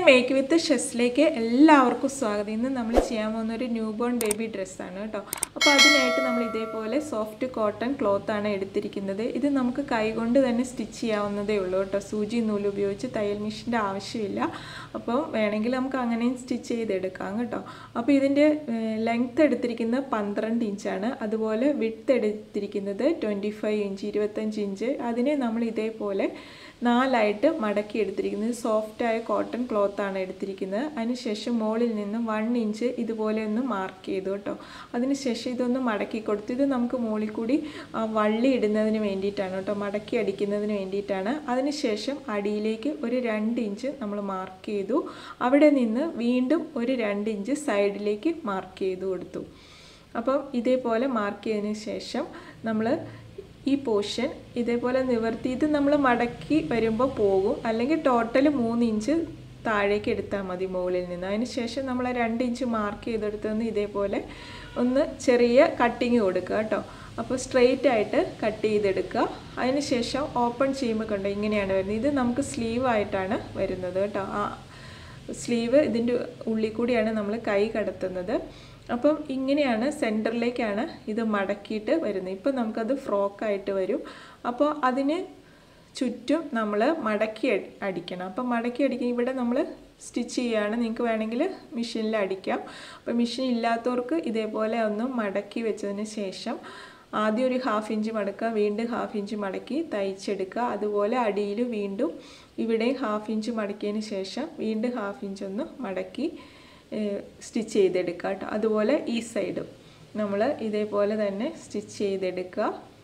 make വിത്ത് ഷെസ്സിലേക്ക് എല്ലാവർക്കും സ്വാഗതം ഇന്ന് നമ്മൾ ചെയ്യാൻ പോകുന്ന ഒരു ന്യൂ ബോൺ ബേബി ഡ്രസ്സാണ് കേട്ടോ അപ്പോൾ അതിനായിട്ട് നമ്മൾ ഇതേപോലെ സോഫ്റ്റ് കോട്ടൺ ക്ലോത്ത് ആണ് എടുത്തിരിക്കുന്നത് ഇത് നമുക്ക് കൈകൊണ്ട് തന്നെ സ്റ്റിച്ച് ചെയ്യാവുന്നതേ ഉള്ളൂ കേട്ടോ സൂചി നൂല് ഉപയോഗിച്ച് തയ്യൽ മെഷീൻ്റെ ആവശ്യമില്ല അപ്പോൾ വേണമെങ്കിൽ നമുക്ക് അങ്ങനെയും സ്റ്റിച്ച് ചെയ്തെടുക്കാം കേട്ടോ അപ്പോൾ ഇതിൻ്റെ ലെങ്ത്ത് എടുത്തിരിക്കുന്നത് പന്ത്രണ്ട് ഇഞ്ചാണ് അതുപോലെ വിട്ത് എടുത്തിരിക്കുന്നത് ട്വൻറ്റി ഫൈവ് ഇഞ്ച് ഇരുപത്തഞ്ച് ഇഞ്ച് അതിനെ നമ്മൾ ഇതേപോലെ നാലായിട്ട് മടക്കി എടുത്തിരിക്കുന്നത് സോഫ്റ്റായ കോട്ടൺ ക്ലോത്ത് ആണ് എടുത്തിരിക്കുന്നത് അതിനുശേഷം മുകളിൽ നിന്ന് വൺ ഇഞ്ച് ഇതുപോലെ ഒന്ന് മാർക്ക് ചെയ്തു കേട്ടോ അതിനുശേഷം ഇതൊന്ന് മടക്കി കൊടുത്തു ഇത് നമുക്ക് മുകളിൽ കൂടി ആ വള്ളി ഇടുന്നതിന് വേണ്ടിയിട്ടാണ് കേട്ടോ മടക്കി അടിക്കുന്നതിന് വേണ്ടിയിട്ടാണ് അതിനുശേഷം അടിയിലേക്ക് ഒരു രണ്ട് ഇഞ്ച് നമ്മൾ മാർക്ക് ചെയ്തു അവിടെ നിന്ന് വീണ്ടും ഒരു രണ്ട് ഇഞ്ച് സൈഡിലേക്ക് മാർക്ക് ചെയ്തു കൊടുത്തു അപ്പം ഇതേപോലെ മാർക്ക് ചെയ്തതിന് ശേഷം നമ്മൾ ഈ പോർഷൻ ഇതേപോലെ നിവർത്തി ഇത് നമ്മൾ മടക്കി വരുമ്പോൾ പോകും അല്ലെങ്കിൽ ടോട്ടൽ മൂന്ന് ഇഞ്ച് താഴേക്ക് എടുത്താൽ മതി മുകളിൽ നിന്ന് അതിന് ശേഷം നമ്മൾ രണ്ട് ഇഞ്ച് മാർക്ക് ചെയ്തെടുത്തുനിന്ന് ഇതേപോലെ ഒന്ന് ചെറിയ കട്ടിങ് കൊടുക്കുക കേട്ടോ അപ്പോൾ സ്ട്രെയിറ്റ് ആയിട്ട് കട്ട് ചെയ്തെടുക്കുക അതിന് ശേഷം ഓപ്പൺ ചെയ്യുമ്പോൾ കണ്ടോ ഇങ്ങനെയാണ് വരുന്നത് ഇത് നമുക്ക് സ്ലീവ് ആയിട്ടാണ് വരുന്നത് കേട്ടോ ആ സ്ലീവ് ഇതിൻ്റെ ഉള്ളിൽ കൂടിയാണ് നമ്മൾ കൈ കടത്തുന്നത് അപ്പം ഇങ്ങനെയാണ് സെൻറ്ററിലേക്കാണ് ഇത് മടക്കിയിട്ട് വരുന്നത് ഇപ്പം നമുക്കത് ഫ്രോക്കായിട്ട് വരും അപ്പോൾ അതിന് ചുറ്റും നമ്മൾ മടക്കി അടിക്കണം അപ്പം മടക്കി അടിക്കുക ഇവിടെ നമ്മൾ സ്റ്റിച്ച് ചെയ്യുകയാണ് നിങ്ങൾക്ക് വേണമെങ്കിൽ മെഷീനിൽ അടിക്കാം അപ്പോൾ മെഷീൻ ഇല്ലാത്തവർക്ക് ഇതേപോലെ ഒന്ന് മടക്കി വെച്ചതിന് ശേഷം ആദ്യം ഒരു ഹാഫ് ഇഞ്ച് മടക്കുക വീണ്ടും ഹാഫ് ഇഞ്ച് മടക്കി തയ്ച്ചെടുക്കുക അതുപോലെ അടിയിൽ വീണ്ടും ഇവിടെ ഹാഫ് ഇഞ്ച് മടക്കിയതിന് ശേഷം വീണ്ടും ഹാഫ് ഇഞ്ച് ഒന്ന് മടക്കി സ്റ്റിച്ച് ചെയ്തെടുക്കുക കേട്ടോ അതുപോലെ ഈ സൈഡും നമ്മൾ ഇതേപോലെ തന്നെ സ്റ്റിച്ച് ചെയ്തെടുക്കുക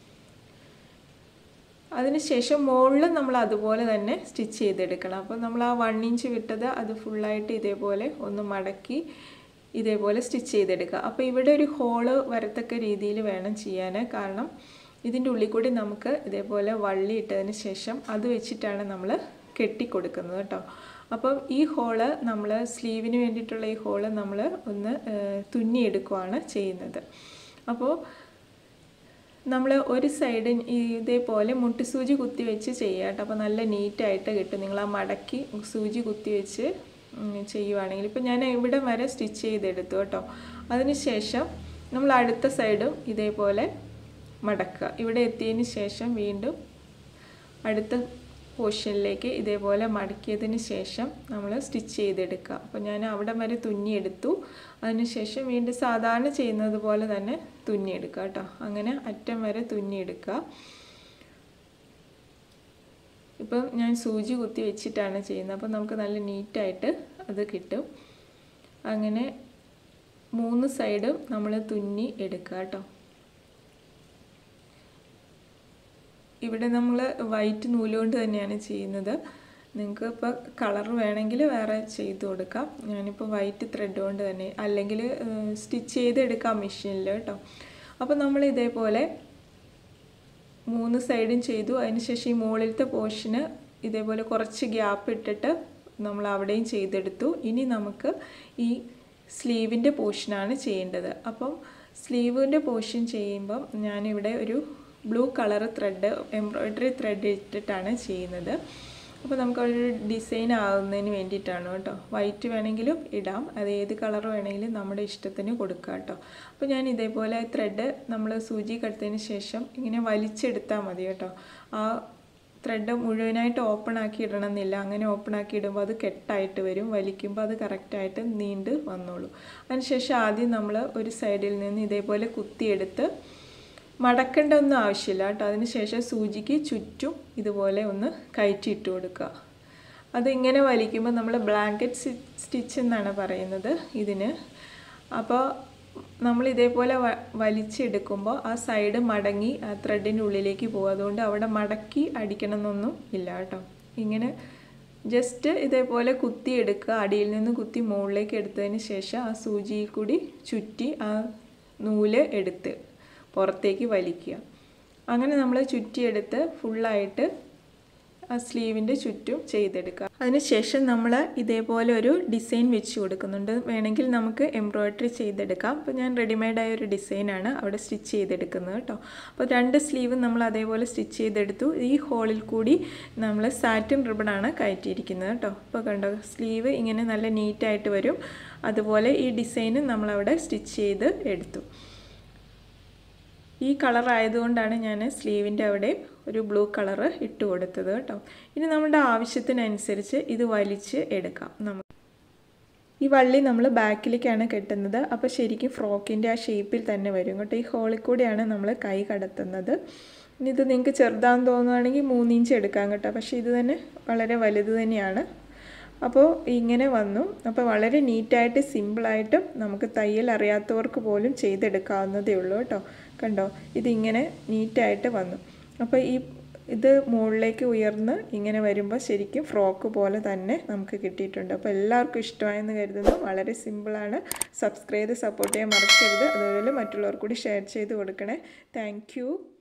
അതിനുശേഷം മുകളിൽ നമ്മൾ അതുപോലെ തന്നെ സ്റ്റിച്ച് ചെയ്തെടുക്കണം അപ്പോൾ നമ്മൾ ആ വൺ ഇഞ്ച് വിട്ടത് അത് ഫുള്ളായിട്ട് ഇതേപോലെ ഒന്ന് മടക്കി ഇതേപോലെ സ്റ്റിച്ച് ചെയ്തെടുക്കുക അപ്പോൾ ഇവിടെ ഒരു ഹോള് വരത്തക്ക രീതിയിൽ വേണം ചെയ്യാൻ കാരണം ഇതിൻ്റെ ഉള്ളിൽ കൂടി നമുക്ക് ഇതേപോലെ വള്ളി ഇട്ടതിന് ശേഷം അത് വെച്ചിട്ടാണ് നമ്മൾ കെട്ടിക്കൊടുക്കുന്നത് കേട്ടോ അപ്പം ഈ ഹോള് നമ്മൾ സ്ലീവിന് വേണ്ടിയിട്ടുള്ള ഈ ഹോള് നമ്മൾ ഒന്ന് തുന്നിയെടുക്കുകയാണ് ചെയ്യുന്നത് അപ്പോൾ നമ്മൾ ഒരു സൈഡ് ഇതേപോലെ മുട്ടിസൂചി കുത്തി വെച്ച് ചെയ്യുക കേട്ടോ അപ്പോൾ നല്ല നീറ്റായിട്ട് കിട്ടും നിങ്ങൾ ആ മടക്കി സൂചി കുത്തി വെച്ച് ചെയ്യുവാണെങ്കിൽ ഇപ്പം ഞാൻ ഇവിടെ വരെ സ്റ്റിച്ച് ചെയ്തെടുത്തു കേട്ടോ അതിനുശേഷം നമ്മൾ അടുത്ത സൈഡും ഇതേപോലെ മടക്കുക ഇവിടെ എത്തിയതിന് ശേഷം വീണ്ടും അടുത്ത പോർഷനിലേക്ക് ഇതേപോലെ മടക്കിയതിന് ശേഷം നമ്മൾ സ്റ്റിച്ച് ചെയ്തെടുക്കുക അപ്പോൾ ഞാൻ അവിടെ വരെ തുന്നിയെടുത്തു അതിനുശേഷം വീണ്ടും സാധാരണ ചെയ്യുന്നത് പോലെ തന്നെ തുന്നിയെടുക്കുക കേട്ടോ അങ്ങനെ അറ്റം വരെ തുന്നിയെടുക്കുക ഇപ്പം ഞാൻ സൂചി കുത്തി വെച്ചിട്ടാണ് ചെയ്യുന്നത് അപ്പം നമുക്ക് നല്ല നീറ്റായിട്ട് അത് കിട്ടും അങ്ങനെ മൂന്ന് സൈഡും നമ്മൾ തുന്നി എടുക്കുക കേട്ടോ ഇവിടെ നമ്മൾ വൈറ്റ് നൂലുകൊണ്ട് തന്നെയാണ് ചെയ്യുന്നത് നിങ്ങൾക്ക് ഇപ്പോൾ കളർ വേണമെങ്കിൽ വേറെ ചെയ്ത് കൊടുക്കാം ഞാനിപ്പോൾ വൈറ്റ് ത്രെഡ് കൊണ്ട് തന്നെ അല്ലെങ്കിൽ സ്റ്റിച്ച് ചെയ്തെടുക്കാം മെഷീനിൽ കേട്ടോ അപ്പോൾ നമ്മൾ ഇതേപോലെ മൂന്ന് സൈഡും ചെയ്തു അതിനുശേഷം ഈ മുകളിലത്തെ പോർഷന് ഇതേപോലെ കുറച്ച് ഗ്യാപ്പ് ഇട്ടിട്ട് നമ്മൾ അവിടെയും ചെയ്തെടുത്തു ഇനി നമുക്ക് ഈ സ്ലീവിൻ്റെ പോർഷനാണ് ചെയ്യേണ്ടത് അപ്പം സ്ലീവിൻ്റെ പോർഷൻ ചെയ്യുമ്പം ഞാനിവിടെ ഒരു blue colour thread embroidery thread ഇട്ടിട്ടാണ് ചെയ്യുന്നത് അപ്പോൾ നമുക്കൊരു ഡിസൈൻ ആകുന്നതിന് വേണ്ടിയിട്ടാണ് കേട്ടോ വൈറ്റ് വേണമെങ്കിലും ഇടാം അത് ഏത് കളർ വേണമെങ്കിലും നമ്മുടെ ഇഷ്ടത്തിന് കൊടുക്കുക കേട്ടോ അപ്പോൾ ഞാൻ ഇതേപോലെ ത്രെഡ് നമ്മൾ സൂചി കടുത്തതിന് ശേഷം ഇങ്ങനെ വലിച്ചെടുത്താൽ മതി കേട്ടോ ആ ത്രെഡ് മുഴുവനായിട്ട് ഓപ്പൺ ആക്കി ഇടണം എന്നില്ല അങ്ങനെ ഓപ്പൺ ആക്കി ഇടുമ്പോൾ അത് കെട്ടായിട്ട് വരും വലിക്കുമ്പോൾ അത് കറക്റ്റായിട്ട് നീണ്ട് വന്നോളൂ അതിനുശേഷം ആദ്യം നമ്മൾ ഒരു സൈഡിൽ നിന്ന് ഇതേപോലെ കുത്തിയെടുത്ത് മടക്കേണ്ട ഒന്നും ആവശ്യമില്ല കേട്ടോ അതിന് ശേഷം സൂചിക്ക് ചുറ്റും ഇതുപോലെ ഒന്ന് കയറ്റിയിട്ട് കൊടുക്കുക അതിങ്ങനെ വലിക്കുമ്പോൾ നമ്മൾ ബ്ലാങ്കറ്റ് സ്റ്റിച്ച് എന്നാണ് പറയുന്നത് ഇതിന് അപ്പോൾ നമ്മൾ ഇതേപോലെ വലിച്ചെടുക്കുമ്പോൾ ആ സൈഡ് മടങ്ങി ആ ത്രെഡിൻ്റെ ഉള്ളിലേക്ക് പോകും അതുകൊണ്ട് അവിടെ മടക്കി അടിക്കണം എന്നൊന്നും ഇല്ല കേട്ടോ ഇങ്ങനെ ജസ്റ്റ് ഇതേപോലെ കുത്തി എടുക്കുക അടിയിൽ നിന്ന് കുത്തി മുകളിലേക്ക് എടുത്തതിന് ശേഷം ആ സൂചിയിൽ കൂടി ചുറ്റി ആ നൂല് എടുത്ത് പുറത്തേക്ക് വലിക്കുക അങ്ങനെ നമ്മൾ ചുറ്റിയെടുത്ത് ഫുള്ളായിട്ട് ആ സ്ലീവിൻ്റെ ചുറ്റും ചെയ്തെടുക്കുക അതിനുശേഷം നമ്മൾ ഇതേപോലെ ഒരു ഡിസൈൻ വെച്ച് കൊടുക്കുന്നുണ്ട് വേണമെങ്കിൽ നമുക്ക് എംബ്രോയ്ഡറി ചെയ്തെടുക്കാം അപ്പോൾ ഞാൻ റെഡിമെയ്ഡായ ഒരു ഡിസൈനാണ് അവിടെ സ്റ്റിച്ച് ചെയ്തെടുക്കുന്നത് കേട്ടോ അപ്പോൾ രണ്ട് സ്ലീവ് നമ്മൾ അതേപോലെ സ്റ്റിച്ച് ചെയ്തെടുത്തു ഈ ഹോളിൽ കൂടി നമ്മൾ സാറ്റിൻ റിബണാണ് കയറ്റിയിരിക്കുന്നത് കേട്ടോ അപ്പോൾ കണ്ടോ സ്ലീവ് ഇങ്ങനെ നല്ല നീറ്റായിട്ട് വരും അതുപോലെ ഈ ഡിസൈന് നമ്മളവിടെ സ്റ്റിച്ച് ചെയ്ത് എടുത്തു ഈ കളർ ആയതുകൊണ്ടാണ് ഞാൻ സ്ലീവിൻ്റെ അവിടെ ഒരു ബ്ലൂ കളറ് ഇട്ട് കൊടുത്തത് കേട്ടോ ഇനി നമ്മുടെ ആവശ്യത്തിനനുസരിച്ച് ഇത് വലിച്ച് എടുക്കാം നമുക്ക് ഈ വള്ളി നമ്മൾ ബാക്കിലേക്കാണ് കെട്ടുന്നത് അപ്പോൾ ശരിക്കും ഫ്രോക്കിൻ്റെ ആ ഷേപ്പിൽ തന്നെ വരും കേട്ടോ ഈ ഹോളിൽ കൂടെയാണ് നമ്മൾ കൈ കടത്തുന്നത് ഇനി ഇത് നിങ്ങൾക്ക് ചെറുതാന്ന് തോന്നുകയാണെങ്കിൽ മൂന്നിഞ്ച് എടുക്കാം കേട്ടോ പക്ഷേ ഇത് തന്നെ വളരെ വലുത് തന്നെയാണ് അപ്പോൾ ഇങ്ങനെ വന്നു അപ്പോൾ വളരെ നീറ്റായിട്ട് സിമ്പിളായിട്ടും നമുക്ക് തയ്യൽ അറിയാത്തവർക്ക് പോലും ചെയ്തെടുക്കാവുന്നതേ ഉള്ളൂ കേട്ടോ കണ്ടോ ഇതിങ്ങനെ നീറ്റായിട്ട് വന്നു അപ്പോൾ ഈ ഇത് മുകളിലേക്ക് ഉയർന്ന് ഇങ്ങനെ വരുമ്പോൾ ശരിക്കും ഫ്രോക്ക് പോലെ തന്നെ നമുക്ക് കിട്ടിയിട്ടുണ്ട് അപ്പോൾ എല്ലാവർക്കും ഇഷ്ടമായെന്ന് കരുതുന്നു വളരെ സിമ്പിളാണ് സബ്സ്ക്രൈബ് ചെയ്ത് സപ്പോർട്ട് ചെയ്യാൻ മറക്കരുത് അതുപോലെ മറ്റുള്ളവർക്ക് കൂടി ഷെയർ ചെയ്ത് കൊടുക്കണേ താങ്ക്